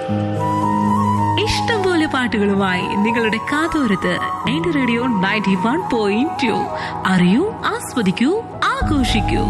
ഇഷ്ടംപോലെ പാട്ടുകളുമായി നിങ്ങളുടെ കാതോരത്ത് എന്റെ radio ninety one point two അറിയൂ ആസ്വദിക്കൂ ആഘോഷിക്കൂ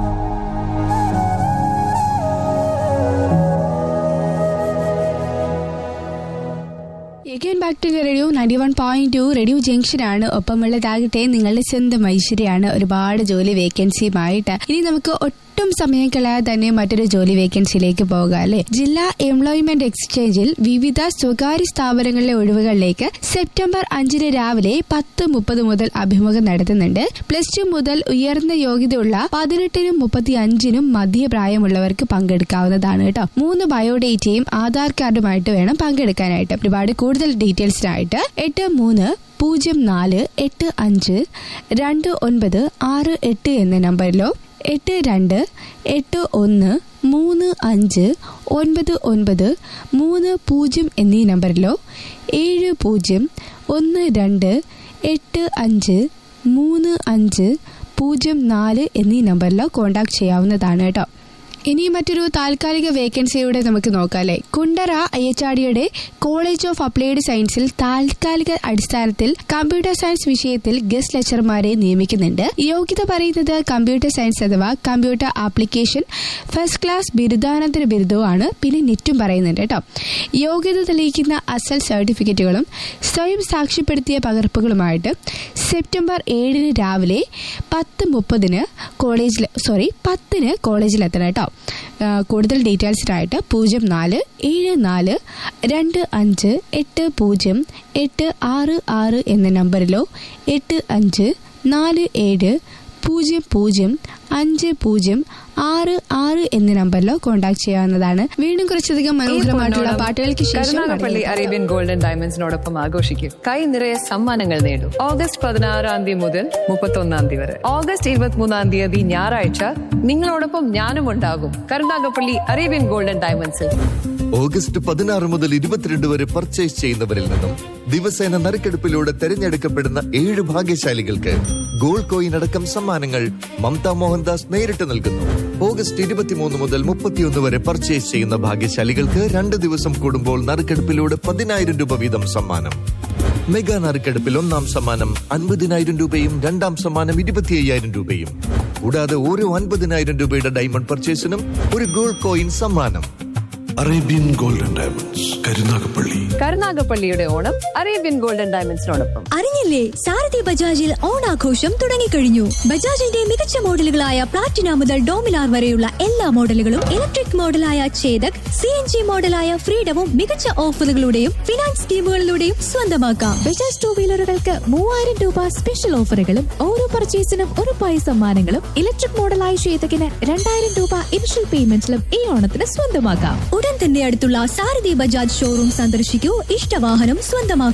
again back to radio ninety one point two radio ജംഗ്ഷനാണ് ഒപ്പമുള്ളതാകട്ടെ നിങ്ങളുടെ സ്വന്തം ഐശ്വര്യാണ് ഒരുപാട് ജോലി വേക്കൻസിയുമായിട്ട് ഇനി നമുക്ക് ഒട്ടും സമയം കളയാതെ തന്നെ മറ്റൊരു ജോലി വേക്കൻസിയിലേക്ക് പോകാം അല്ലെ ജില്ലാ എംപ്ലോയ്മെന്റ് എക്സ്ചേഞ്ചിൽ വിവിധ സ്വകാര്യ സ്ഥാപനങ്ങളിലെ ഒഴിവുകളിലേക്ക് സെപ്റ്റംബർ അഞ്ചിന് രാവിലെ പത്ത് മുപ്പത് മുതൽ അഭിമുഖം നടത്തുന്നുണ്ട് പ്ലസ് ടു മുതൽ ഉയർന്ന യോഗ്യതയുള്ള പതിനെട്ടിനും മുപ്പത്തി അഞ്ചിനും മധ്യപ്രായമുള്ളവർക്ക് പങ്കെടുക്കാവുന്നതാണ് കേട്ടോ മൂന്ന് ബയോഡേറ്റയും ആധാർ കാർഡുമായിട്ട് വേണം പങ്കെടുക്കാനായിട്ട് ഒരുപാട് കൂടുതൽ ഡീറ്റെയിൽസിനായിട്ട് എട്ട് മൂന്ന് പൂജ്യം നാല് എട്ട് അഞ്ച് രണ്ട് ഒൻപത് ആറ് എട്ട് എന്ന നമ്പറിലോ എട്ട് രണ്ട് എട്ട് ഒന്ന് മൂന്ന് അഞ്ച് ഒൻപത് ഒൻപത് മൂന്ന് പൂജ്യം എന്നീ നമ്പറിലോ ഏഴ് പൂജ്യം ഒന്ന് രണ്ട് എട്ട് അഞ്ച് മൂന്ന് അഞ്ച് പൂജ്യം നാല് എന്നീ നമ്പറിലോ കോൺടാക്ട് ചെയ്യാവുന്നതാണ് കേട്ടോ ഇനി മറ്റൊരു താൽക്കാലിക വേക്കൻസിയുടെ നമുക്ക് നോക്കാം അല്ലെ കുണ്ടറ അയ്യച്ചാടിയുടെ കോളേജ് ഓഫ് അപ്ലൈഡ് സയൻസിൽ താൽക്കാലിക അടിസ്ഥാനത്തിൽ കമ്പ്യൂട്ടർ സയൻസ് വിഷയത്തിൽ ഗസ്റ്റ് ലെക്ചർമാരെ നിയമിക്കുന്നുണ്ട് യോഗ്യത പറയുന്നത് കമ്പ്യൂട്ടർ സയൻസ് അഥവാ കമ്പ്യൂട്ടർ ആപ്ലിക്കേഷൻ ഫസ്റ്റ് ക്ലാസ് ബിരുദാനന്തര ബിരുദവുമാണ് പിന്നെ നെറ്റും പറയുന്നുണ്ട് കേട്ടോ യോഗ്യത തെളിയിക്കുന്ന അസൽ സർട്ടിഫിക്കറ്റുകളും സ്വയം സാക്ഷ്യപ്പെടുത്തിയ പകർപ്പുകളുമായിട്ട് സെപ്റ്റംബർ ഏഴിന് രാവിലെ പത്ത് മുപ്പതിന് കോളേജിൽ സോറി പത്തിന് കോളേജിലെത്തണം കേട്ടോ ആ, കൂടുതൽ ഡീറ്റെയിൽസിനായിട്ട് പൂജ്യം നാല് ഏഴ് നാല് രണ്ട് അഞ്ച് എട്ട് പൂജ്യം എട്ട് ആറ് ആറ് എന്ന നമ്പറിലോ എട്ട് അഞ്ച് നാല് ഏഴ് പൂജ്യം പൂജ്യം അഞ്ച് പൂജ്യം ആറ് ആറ് എന്ന നമ്പറിലോ കോൺടാക്ട് ചെയ്യാവുന്നതാണ് വീണ്ടും കുറച്ചധികം മനോഹരമായിട്ടുള്ള പാട്ടുകൾക്ക് ശേഷം കരുനാഗപ്പള്ളി അറേബ്യൻ ഗോൾഡൻ ഡയമണ്ട്സിനോടൊപ്പം ആഘോഷിക്കും കൈ നിറയെ സമ്മാനങ്ങൾ നേടൂ ഓഗസ്റ്റ് പതിനാറാം തീയതി മുതൽ മുപ്പത്തൊന്നാം തീയതി വരെ ഓഗസ്റ്റ് ഇരുപത്തിമൂന്നാം തീയതി ഞായറാഴ്ച നിങ്ങളോടൊപ്പം ഞാനും ഉണ്ടാകും കരുനാഗപ്പള്ളി അറേബ്യൻ ഗോൾഡൻ ഡയമണ്ട്സിൽ ഓഗസ്റ്റ് പതിനാറ് മുതൽ ഇരുപത്തിരണ്ട് വരെ പർച്ചേസ് ചെയ്യുന്നവരിൽ നിന്നും ദിവസേന നറുക്കെടുപ്പിലൂടെ തെരഞ്ഞെടുക്കപ്പെടുന്ന ഏഴ് ഭാഗ്യശാലികൾക്ക് ഗോൾഡ് കോയിൻ അടക്കം സമ്മാനങ്ങൾ മമത മോഹൻദാസ് നേരിട്ട് നൽകുന്നു ഓഗസ്റ്റ് ഇരുപത്തിമൂന്ന് മുതൽ മുപ്പത്തിയൊന്ന് വരെ പർച്ചേസ് ചെയ്യുന്ന ഭാഗ്യശാലികൾക്ക് രണ്ട് ദിവസം കൂടുമ്പോൾ നറുക്കെടുപ്പിലൂടെ പതിനായിരം രൂപ വീതം സമ്മാനം മെഗാ നറുക്കെടുപ്പിൽ ഒന്നാം സമ്മാനം അൻപതിനായിരം രൂപയും രണ്ടാം സമ്മാനം ഇരുപത്തി അയ്യായിരം രൂപയും കൂടാതെ ഓരോ അൻപതിനായിരം രൂപയുടെ ഡയമണ്ട് പർച്ചേസിനും ഒരു ഗോൾഡ് കോയിൻ സമ്മാനം അറേബ്യൻ ഗോൾഡൻ ഡയമണ്ട്സ് കരുനാഗപ്പള്ളി കരുനാഗപ്പള്ളിയുടെ ഓണം അറേബ്യൻ ഗോൾഡൻ ഡയമണ്ട്സിനോടൊപ്പം അറിഞ്ഞില്ലേ സാരഥി ബജാജിൽ ഓണാഘോഷം തുടങ്ങിക്കഴിഞ്ഞു ബജാജിന്റെ മികച്ച മോഡലുകളായ പ്ലാറ്റിന മുതൽ ഡോമിനാർ വരെയുള്ള എല്ലാ മോഡലുകളും ഇലക്ട്രിക് മോഡലായ ചേതക് സി എൻ ജി മോഡലായ ഫ്രീഡവും മികച്ച ഓഫറുകളുടെയും ഫിനാൻസ് സ്കീമുകളിലൂടെയും സ്വന്തമാക്കാം ബജാജ് ടൂ വീലറുകൾക്ക് മൂവായിരം രൂപ സ്പെഷ്യൽ ഓഫറുകളും ഓരോ പർച്ചേസിനും ഉറപ്പായ സമ്മാനങ്ങളും ഇലക്ട്രിക് മോഡലായ ചേതകിന് രണ്ടായിരം രൂപ ഇനിഷ്യൽ പേയ്മെന്റിലും ഈ ഓണത്തിന് സ്വന്തമാക്കാം ഉടൻ തന്നെ അടുത്തുള്ള സാരഥി ബജാജ് ഷോറൂം സന്ദർശിക്കൂ ഇഷ്ടവാഹനം സ്വന്തമാക്കൂ